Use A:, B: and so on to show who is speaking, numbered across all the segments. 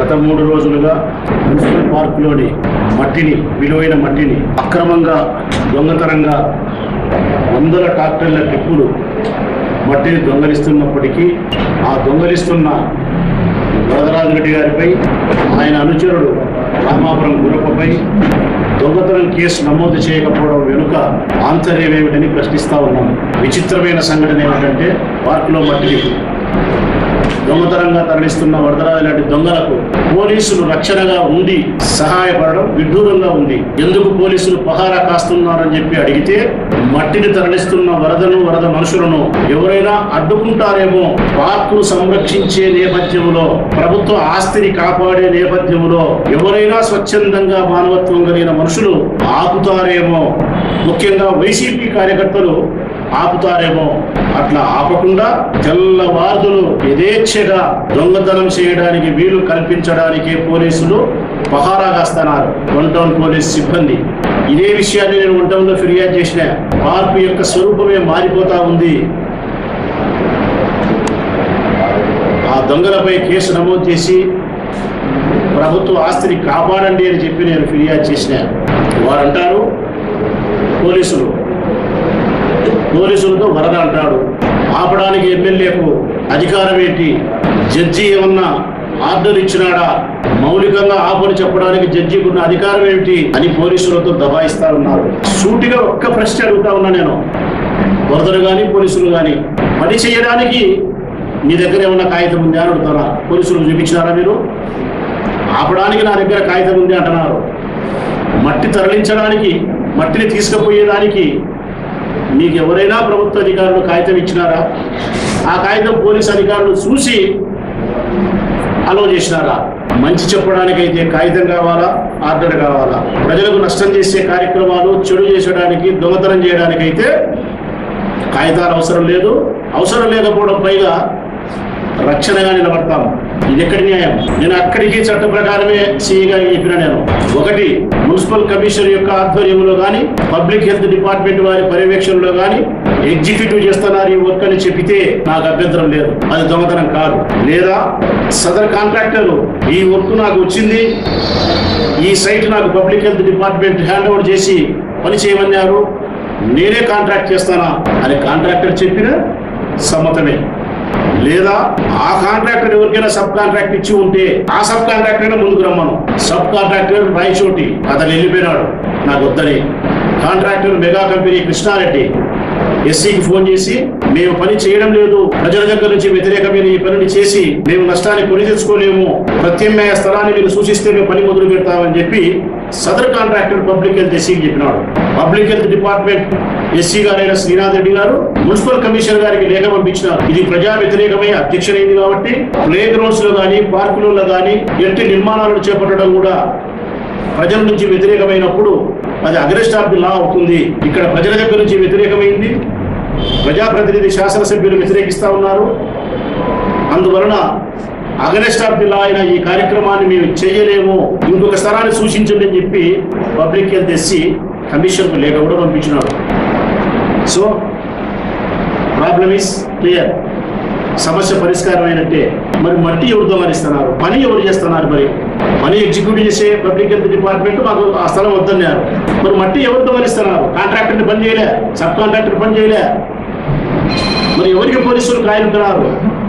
A: గత మూడు రోజులుగా మున్సిపల్ పార్కులోని మట్టిని విలువైన మట్టిని అక్రమంగా దొంగతనంగా వందల ట్రాక్టర్ల టిప్పులు మట్టిని దొంగలిస్తున్నప్పటికీ ఆ దొంగలిస్తున్న వరదరాజు రెడ్డి గారిపై ఆయన అనుచరుడు రామాపురం గురప్పపై దొంగతనం కేసు నమోదు చేయకపోవడం వెనుక ఆంతర్యం ఏమిటని ప్రశ్నిస్తా ఉన్నాం విచిత్రమైన సంఘటన ఏమిటంటే పార్కులో మట్టిని దొంగతనంగా తరలిస్తున్న వరదరాజు లాంటి దొంగలకు పోలీసులు రక్షణగా ఉండి సహాయపడడం విడ్డూరంగా ఉంది ఎందుకు పోలీసులు పహారా కాస్తున్నారని చెప్పి అడిగితే మట్టిని తరలిస్తున్న వరదను వరద మనుషులను ఎవరైనా అడ్డుకుంటారేమో పార్కును సంరక్షించే నేపథ్యంలో ప్రభుత్వ ఆస్తిని కాపాడే నేపథ్యంలో ఎవరైనా స్వచ్ఛందంగా మానవత్వం కలిగిన మనుషులు ఆపుతారేమో ముఖ్యంగా వైసీపీ కార్యకర్తలు ఆపుతారేమో అట్లా ఆపకుండా తెల్లవారులు యథేచ్ఛగా దొంగతనం చేయడానికి వీలు కల్పించడానికే పోలీసులు పహారా కాస్తున్నారు వన్ టౌన్ పోలీస్ సిబ్బంది ఇదే విషయాన్ని నేను వన్ టౌన్లో ఫిర్యాదు చేసిన పార్కు యొక్క స్వరూపమే మారిపోతా ఉంది ఆ దొంగలపై కేసు నమోదు చేసి ప్రభుత్వ ఆస్తిని కాపాడండి అని చెప్పి నేను ఫిర్యాదు చేసిన వారు అంటారు పోలీసులు పోలీసులతో వరద అంటాడు ఆపడానికి ఎమ్మెల్యేకు అధికారం ఏంటి జడ్జి ఏమన్నా ఆర్డర్ ఇచ్చినాడా మౌలికంగా ఆపని చెప్పడానికి జడ్జికి ఉన్న అధికారం ఏమిటి అని పోలీసులతో దబాయిస్తా ఉన్నారు సూటిగా ఒక్క ప్రశ్న అడుగుతా ఉన్నా నేను వరదలు కానీ పోలీసులు కానీ పని చేయడానికి మీ దగ్గర ఏమన్నా కాగితం ఉందా అని అడుగుతారా పోలీసులు చూపించినారా మీరు ఆపడానికి నా దగ్గర కాగితం ఉంది అంటున్నారు మట్టి తరలించడానికి మట్టిని తీసుకుపోయేదానికి మీకు ఎవరైనా ప్రభుత్వ అధికారులు కాగితం ఇచ్చినారా ఆ కాగితం పోలీస్ అధికారులు చూసి అలో చేసినారా మంచి చెప్పడానికైతే కాగితం కావాలా ఆర్డర్ కావాలా ప్రజలకు నష్టం చేసే కార్యక్రమాలు చెడు చేసడానికి దొంగతనం చేయడానికైతే కాగితాలు అవసరం లేదు అవసరం లేకపోవడం పైగా రక్షణగా నిలబడతాం ఇది ఎక్కడి న్యాయం నేను అక్కడికి చట్ట ప్రకారమే సీఈగా చెప్పిన నేను ఒకటి మున్సిపల్ కమిషనర్ యొక్క ఆధ్వర్యంలో కానీ పబ్లిక్ హెల్త్ డిపార్ట్మెంట్ వారి పర్యవేక్షణలో కానీ ఎగ్జిక్యూటివ్ చేస్తున్నారు ఈ వర్క్ అని చెప్పితే నాకు అభ్యంతరం లేదు అది దొంగతనం కాదు లేదా సదర్ కాంట్రాక్టర్ ఈ వర్క్ నాకు వచ్చింది ఈ సైట్ నాకు public health department hand over చేసి పని చేయమన్నారు నేనే కాంట్రాక్ట్ చేస్తానా అని కాంట్రాక్టర్ చెప్పిన సమ్మతమే లేదా ఆ కాంట్రాక్టర్ ఎవరికైనా సబ్ కాంట్రాక్ట్ ఇచ్చి ఉంటే ఆ సబ్ కాంట్రాక్టర్ ముందుకు రమ్మను సబ్ కాంట్రాక్టర్ రాయచోటి అతను వెళ్ళిపోయినాడు నాకు వద్దని కాంట్రాక్టర్ మెగా కంపెనీ కృష్ణారెడ్డి ఎస్సీకి ఫోన్ చేసి మేము పని చేయడం లేదు ప్రజల దగ్గర నుంచి వ్యతిరేకమైన ఈ పనిని చేసి మేము నష్టాన్ని కొని తెచ్చుకోలేము ప్రత్యామ్నాయ స్థలాన్ని మీరు సూచిస్తే మేము పని మొదలు పెడతామని చెప్పి సదర్ కాంట్రాక్టర్ పబ్లిక్ హెల్త్ ఎస్సీకి చెప్పినాడు పబ్లిక్ హెల్త్ డిపార్ట్మెంట్ ఎస్సీ గారైన శ్రీనాథ్ రెడ్డి గారు మున్సిపల్ కమిషనర్ గారికి లేఖ పంపించినారు ఇది ప్రజా వ్యతిరేకమై అధ్యక్షులైంది కాబట్టి ప్లే గ్రౌండ్స్ లో కానీ పార్కులలో కానీ ఎట్టి నిర్మాణాలను చేపట్టడం కూడా ప్రజల నుంచి వ్యతిరేకమైనప్పుడు అది అగ్రెస్ట్ ఆఫ్ ది లా అవుతుంది ఇక్కడ ప్రజల దగ్గర నుంచి వ్యతిరేకమైంది ప్రజాప్రతినిధి శాసనసభ్యులు వ్యతిరేకిస్తా ఉన్నారు అందువలన అగనెస్ట్ ఆఫ్ ది లా అయిన ఈ కార్యక్రమాన్ని మేము చేయలేము ఇంకొక స్థలాన్ని సూచించండి అని చెప్పి పబ్లిక్ హెల్త్ ఎస్సీ కమిషన్కు లేఖ కూడా పంపించినాడు సో ప్రాబ్లమ్ ఈస్ క్లియర్ సమస్య పరిష్కారం అయినట్టే మరి మట్టి ఎవరు దొంగలిస్తున్నారు పని ఎవరు చేస్తున్నారు మరి పని ఎగ్జిక్యూటివ్ చేసే పబ్లిక్ హెల్త్ డిపార్ట్మెంట్ మాకు ఆ స్థలం వద్దన్నారు మరి మట్టి ఎవరు దొంగలిస్తున్నారు కాంట్రాక్టర్ పని చేయలే సబ్ కాంట్రాక్టర్ పని చేయలే మరి ఎవరికి పోలీసులు కాయలుంటున్నారు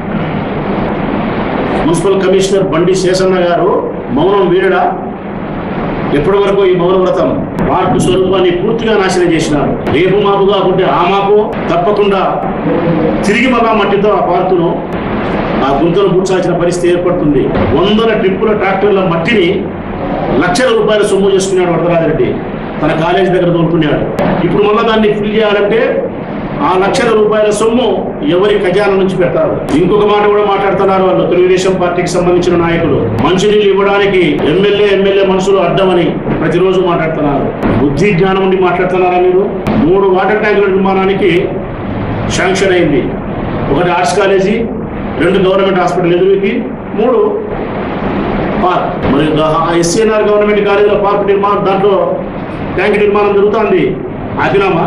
A: మున్సిపల్ కమిషనర్ బండి శేషన్న గారు మౌనం వీరడా ఎప్పటి వరకు ఈ మౌన వ్రతం పార్కు స్వరూపాన్ని పూర్తిగా నాశనం చేసినారు రేపు మాపు కాకుంటే ఆ మాపు తప్పకుండా తిరిగి మగా మట్టితో ఆ పార్కును ఆ గుంతలు పూడ్చాల్సిన పరిస్థితి ఏర్పడుతుంది వందల ట్రిప్పుల ట్రాక్టర్ల మట్టిని లక్షల రూపాయల సొమ్ము చేసుకున్నాడు వరదరాజరెడ్డి తన కాలేజీ దగ్గర దొరుకుతున్నాడు ఇప్పుడు మళ్ళీ దాన్ని ఫిల్ చేయాలంటే ఆ లక్షల రూపాయల సొమ్ము ఎవరి ఖజానా నుంచి పెడతారు ఇంకొక మాట కూడా మాట్లాడుతున్నారు వాళ్ళు తెలుగుదేశం పార్టీకి సంబంధించిన నాయకులు మంచినీళ్ళు ఇవ్వడానికి ఎమ్మెల్యే ఎమ్మెల్యే మనుషులు అడ్డమని ప్రతిరోజు మాట్లాడుతున్నారు బుద్ధి జ్ఞానం ఉండి మాట్లాడుతున్నారా మీరు మూడు వాటర్ ట్యాంకుల నిర్మాణానికి శాంక్షన్ అయింది ఒకటి ఆర్ట్స్ కాలేజీ రెండు గవర్నమెంట్ హాస్పిటల్ ఎదురుకి మూడు పార్క్ మరి ఎస్సీఎన్ఆర్ గవర్నమెంట్ కాలేజీలో పార్క్ నిర్మాణం దాంట్లో ట్యాంక్ నిర్మాణం జరుగుతుంది ఆపినామా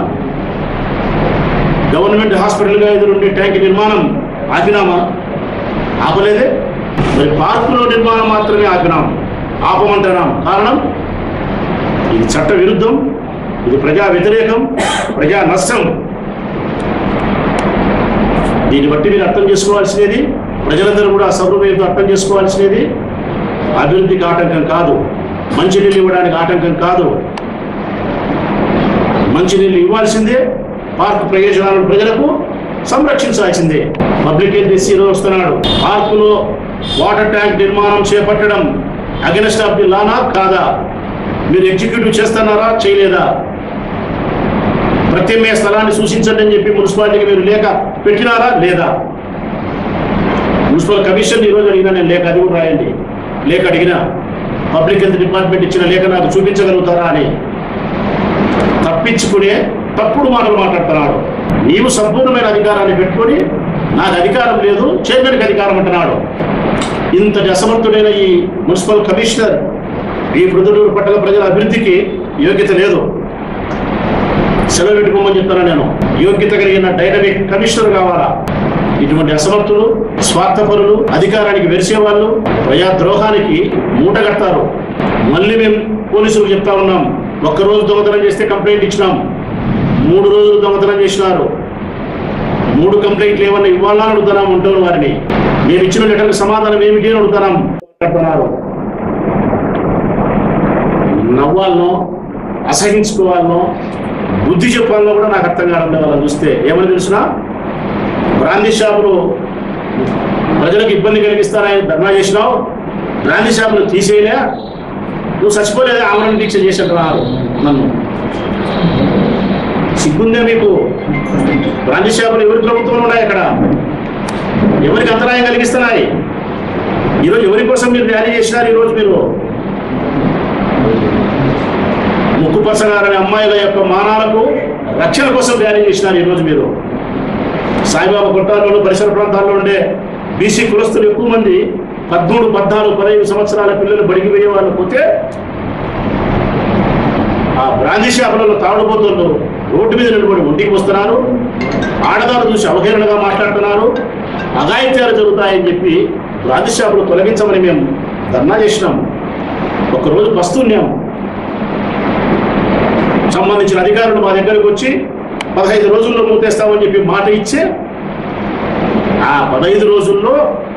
A: గవర్నమెంట్ హాస్పిటల్గా ఎదురుండే ట్యాంక్ నిర్మాణం ఆపినామా ఆపలేదే మరి పార్కులో నిర్మాణం మాత్రమే ఆపినాం ఆపమంటున్నాం కారణం ఇది చట్ట విరుద్ధం ఇది ప్రజా వ్యతిరేకం ప్రజా నష్టం దీన్ని బట్టి మీరు అర్థం చేసుకోవాల్సినది ప్రజలందరూ కూడా సౌరభయంతో అర్థం చేసుకోవాల్సినది అభివృద్ధికి ఆటంకం కాదు మంచినీళ్ళు ఇవ్వడానికి ఆటంకం కాదు మంచినీళ్ళు ఇవ్వాల్సిందే పార్క్ ప్రయోజనాలను ప్రజలకు సంరక్షించాల్సిందే పబ్లిక్ హెల్త్ ఎస్సీలో వస్తున్నాడు పార్కులో వాటర్ ట్యాంక్ నిర్మాణం చేపట్టడం అగెనెస్ట్ ఆఫ్ ది లానా కాదా మీరు ఎగ్జిక్యూటివ్ చేస్తున్నారా చేయలేదా ప్రత్యామ్నాయ స్థలాన్ని సూచించండి అని చెప్పి మున్సిపాలిటీకి మీరు లేఖ పెట్టినారా లేదా మున్సిపల్ కమిషన్ ఈరోజు అడిగినా నేను లేఖ అది కూడా రాయండి లేఖ అడిగినా పబ్లిక్ హెల్త్ డిపార్ట్మెంట్ ఇచ్చిన లేఖ నాకు చూపించగలుగుతారా అని తప్పించుకునే తప్పుడు మాటలు మాట్లాడుతున్నాడు నీవు సంపూర్ణమైన అధికారాన్ని పెట్టుకొని నాకు అధికారం లేదు చైర్మన్కి అధికారం అంటున్నాడు ఇంతటి అసమర్థుడైన ఈ మున్సిపల్ కమిషనర్ ఈ మృదుడూరు పట్టణ ప్రజల అభివృద్ధికి యోగ్యత లేదు సెలవు పెట్టుకోమని చెప్తాను నేను యోగ్యత కలిగిన డైనమిక్ కమిషనర్ కావాలా ఇటువంటి అసమర్థులు స్వార్థపరులు అధికారానికి వెరిసే వాళ్ళు ప్రజా ద్రోహానికి మూట కడతారు మళ్ళీ మేము పోలీసులకు చెప్తా ఉన్నాం ఒక్కరోజు దొంగతనం చేస్తే కంప్లైంట్ ఇచ్చినాం మూడు రోజులు దొంగతనం చేసినారు మూడు కంప్లైంట్లు ఏమన్నా ఇవ్వాలని అడుగుతున్నాం ఉంటారు వారిని మేము ఇచ్చిన లెటర్కి సమాధానం ఏమిటి అని అడుగుతున్నాం అంటున్నారు నవ్వాలనో అసహించుకోవాలనో బుద్ధి చెప్పాలనో కూడా నాకు అర్థం కావడం లేదు వాళ్ళని చూస్తే ఏమని తెలిసిన బ్రాందీ షాపులు ప్రజలకు ఇబ్బంది కలిగిస్తారని ధర్నా చేసినావు బ్రాందీ షాపులు తీసేయలే నువ్వు చచ్చిపోలేదే ఆమరణ దీక్ష చేసేట్టున్నారు నన్ను సిగ్గుందే మీకు బ్రాందీ షాపులు ఎవరి ప్రభుత్వంలో ఉన్నాయి అక్కడ ఎవరికి అంతరాయం కలిగిస్తున్నాయి ఈరోజు ఎవరి కోసం మీరు ర్యాలీ చేసినారు ఈరోజు మీరు ముక్కుపసగారని అమ్మాయిల యొక్క మానాలకు రక్షణ కోసం ర్యాలీ చేసినారు ఈరోజు మీరు సాయిబాబా కొట్టాలలో పరిసర ప్రాంతాల్లో ఉండే బీసీ కులస్తులు ఎక్కువ మంది పదమూడు పద్నాలుగు పదహైదు సంవత్సరాల పిల్లలు బడికి పోయే వాళ్ళు పోతే ఆ బ్రాందీ షాపులలో తాడుబోతులు రోడ్డు మీద నిలబడి ఒంటికి వస్తున్నారు ఆడదారు చూసి అవహేళనగా మాట్లాడుతున్నారు అఘాయిత్యాలు జరుగుతాయని చెప్పి బ్రాందీ షాపులు తొలగించమని మేము ధర్నా చేసినాం ఒకరోజు వస్తున్నాం సంబంధించిన అధికారులు మా దగ్గరకు వచ్చి పదహైదు రోజుల్లో మూతేస్తామని చెప్పి మాట ఇచ్చే ఆ పదహైదు రోజుల్లో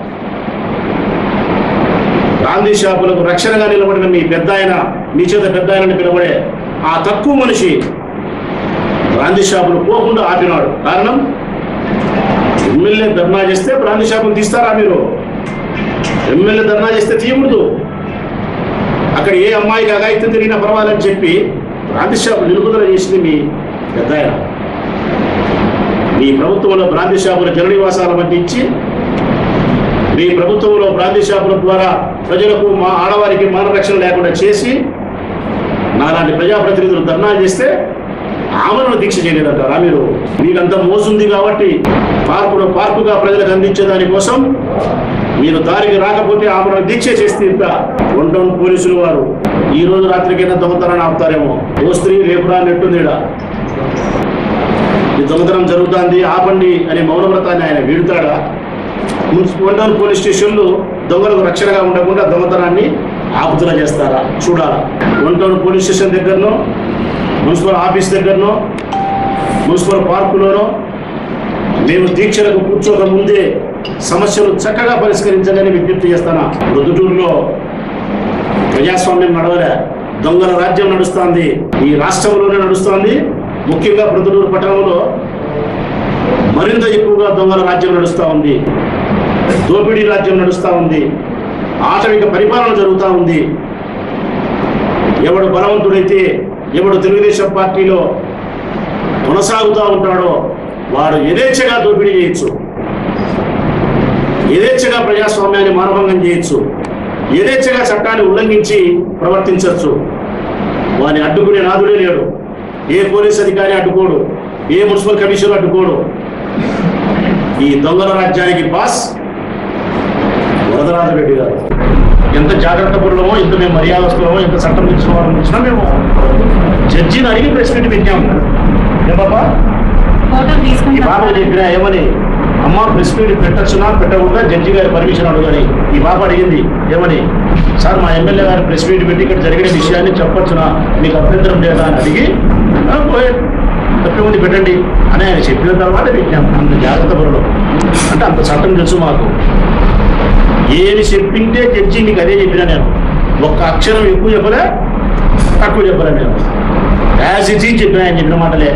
A: గాంధీ షాపులకు రక్షణగా నిలబడిన మీ పెద్ద ఆయన మీ చేత పెద్ద ఆయనని పిలవడే ఆ తక్కువ మనిషి గాంధీ షాపులు పోకుండా ఆపినాడు కారణం ఎమ్మెల్యే ధర్నా చేస్తే బ్రాందీ షాపులు తీస్తారా మీరు ఎమ్మెల్యే ధర్నా చేస్తే తీయకూడదు అక్కడ ఏ అమ్మాయికి అగాయిత్యం తిరిగినా పర్వాలని చెప్పి బ్రాంతి షాపు నిలుపుదల చేసింది మీ పెద్ద ఆయన మీ ప్రభుత్వంలో బ్రాంతి షాపుల జన నివాసాల మధ్య ఇచ్చి మీ ప్రభుత్వంలో బ్రాంతి షాపుల ద్వారా ప్రజలకు మా ఆడవారికి మానరక్షణ లేకుండా చేసి నాలాంటి ప్రజాప్రతినిధులు ధర్నాలు చేస్తే ఆమరణ దీక్ష చేయలేదంటారా మీరు మీకంత మోసుంది కాబట్టి పార్కును పార్కుగా ప్రజలకు అందించే దానికోసం మీరు దారికి రాకపోతే ఆమరణ దీక్ష చేస్తే ఇంత వన్ టౌన్ పోలీసులు వారు ఈ రోజు రాత్రికైనా దొంగతనాన్ని ఆపుతారేమో ఓ స్త్రీ రేపురా నెట్టుంది ఈడ. ఈ దొంగతనం జరుగుతుంది ఆపండి అనే మౌన వ్రతాన్ని ఆయన వీడుతాడా మున్సిపల్ వన్ టౌన్ పోలీస్ స్టేషన్లు దొంగలకు రక్షణగా ఉండకుండా దొంగతనాన్ని ఆపుతుల చేస్తారా చూడాలా వన్ టౌన్ పోలీస్ స్టేషన్ దగ్గరనో మున్సిపల్ ఆఫీస్ దగ్గరనో మున్సిపల్ పార్కులోనో మేము దీక్షలకు కూర్చోక ముందే సమస్యలు చక్కగా పరిష్కరించాలని విజ్ఞప్తి చేస్తానా రుదుటూరులో ప్రజాస్వామ్యం నడవలే దొంగల రాజ్యం నడుస్తోంది ఈ రాష్ట్రంలోనే నడుస్తోంది ముఖ్యంగా ప్రొద్దుటూరు పట్టణంలో మరింత ఎక్కువగా దొంగల రాజ్యం నడుస్తూ ఉంది దోపిడీ రాజ్యం నడుస్తూ ఉంది ఆటవిక పరిపాలన జరుగుతూ ఉంది ఎవడు బలవంతుడైతే ఎవడు తెలుగుదేశం పార్టీలో కొనసాగుతూ ఉంటాడో వాడు యథేచ్ఛగా దోపిడీ చేయొచ్చు యథేచ్ఛగా ప్రజాస్వామ్యాన్ని మానభంగం చేయొచ్చు యథేచ్ఛగా చట్టాన్ని ఉల్లంఘించి ప్రవర్తించవచ్చు వాని అడ్డుకునే నాదుడే లేడు ఏ పోలీస్ అధికారి అడ్డుకోడు ఏ మున్సిపల్ కమిషనర్ అడ్డుకోడు ఈ దొంగల రాజ్యానికి బాస్ వరదరాజరెడ్డి గారు ఎంత జాగ్రత్త పరులమో ఎంత మేము మర్యాదస్తులమో ఎంత చట్టం ఇచ్చిన వాళ్ళని ఇచ్చినా మేము జడ్జిని అడిగి ప్రెస్ మీట్ పెట్టాము ఏ బాబా
B: ఫోటో
A: ఈ
B: తీసుకుంటాం
A: బాబు చెప్పినా ఏమని అమ్మ ప్రెస్ మీట్ పెట్టచ్చునా పెట్టకుండా జడ్జి గారి పర్మిషన్ అడుగుని ఈ పాప అడిగింది ఏమని సార్ మా ఎమ్మెల్యే గారు ప్రెస్ మీట్ పెట్టి ఇక్కడ జరిగిన విషయాన్ని చెప్పొచ్చునా మీకు అభ్యంతరం లేదా అని అడిగి "ఆ, పోయే తప్పే ఉంది పెట్టండి అని ఆయన చెప్పిన తర్వాత పెట్టాం అంత జాగ్రత్త పరుడు అంటే అంత చట్టం తెలుసు మాకు ఏమి చెప్పింటే జడ్జి నీకు అదే చెప్పినా నేను ఒక్క అక్షరం ఎక్కువ చెప్పలే తక్కువ చెప్పలే నేను యాజ్ ఇట్ ఈజ్ చెప్పిన ఆయన చెప్పిన మాటలే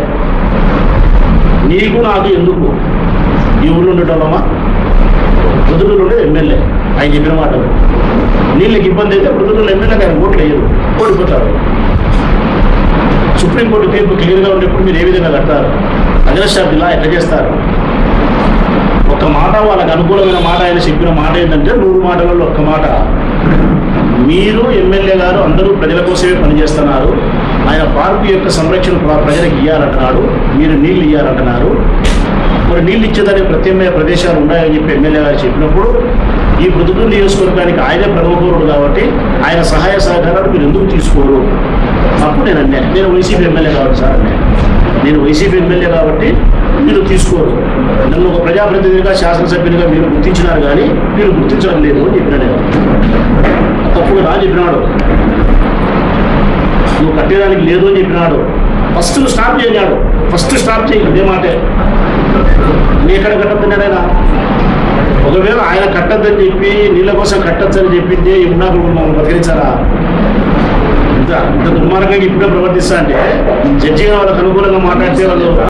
A: నీకు నాకు ఎందుకు ఈ ఊళ్ళో ఉండటమా మృదుడు ఎమ్మెల్యే ఆయన చెప్పిన మాటలు నీళ్ళకి ఇబ్బంది అయితే మృదుడు ఎమ్మెల్యే ఆయన ఓట్లు వేయరు ఓడిపోతారు సుప్రీంకోర్టు తీర్పు క్లియర్గా ఉన్నప్పుడు మీరు ఏ విధంగా కడతారు అగ్రస్టాఫ్ ఇలా ఎట్లా చేస్తారు ఒక మాట వాళ్ళకి అనుకూలమైన మాట ఆయన చెప్పిన మాట ఏంటంటే నూరు మాటలలో ఒక్క మాట మీరు ఎమ్మెల్యే గారు అందరూ ప్రజల కోసమే పనిచేస్తున్నారు ఆయన పార్కు యొక్క సంరక్షణ ప్ర- ప్రజలకు ఇవ్వాలంటున్నాడు మీరు నీళ్లు ఇవ్వాలంటున్నారు మరి నీళ్ళు ఇచ్చేదానికి ప్రత్యామ్నాయ ప్రదేశాలు ఉన్నాయని చెప్పి ఎమ్మెల్యే గారు చెప్పినప్పుడు ఈ మృదుడు నియోజకవర్గానికి ఆయనే ప్రముఖుడు కాబట్టి ఆయన సహాయ సహకారాలు మీరు ఎందుకు తీసుకోరు అప్పుడు నేను అన్నాను నేను వైసీపీ ఎమ్మెల్యే కాబట్టి సార్ అన్నాను నేను వైసీపీ ఎమ్మెల్యే కాబట్టి మీరు తీసుకోరు నన్ను ఒక ప్రజాప్రతినిధిగా శాసనసభ్యునిగా మీరు గుర్తించినారు కానీ మీరు గుర్తించడం లేదు అని చెప్పిన నేను తప్పుగా రా చెప్పినాడు నువ్వు కట్టేదానికి లేదు అని చెప్పినాడు ఫస్ట్ స్టాప్ చేయనాడు ఫస్ట్ స్టాప్ చేయి ఇదే మాటే నీ ఎక్కడ కట్టద్దన్నాడైనా ఒకవేళ ఆయన కట్టద్దని చెప్పి నీళ్ళ కోసం కట్టచ్చని చెప్పింది ఉన్నప్పుడు మమ్మల్ని బతికించారా ఇంత ఇంత దుర్మార్గంగా ఇప్పుడే ప్రవర్తిస్తా అంటే జడ్జి వాళ్ళకి అనుకూలంగా మాట్లాడితే వాళ్ళు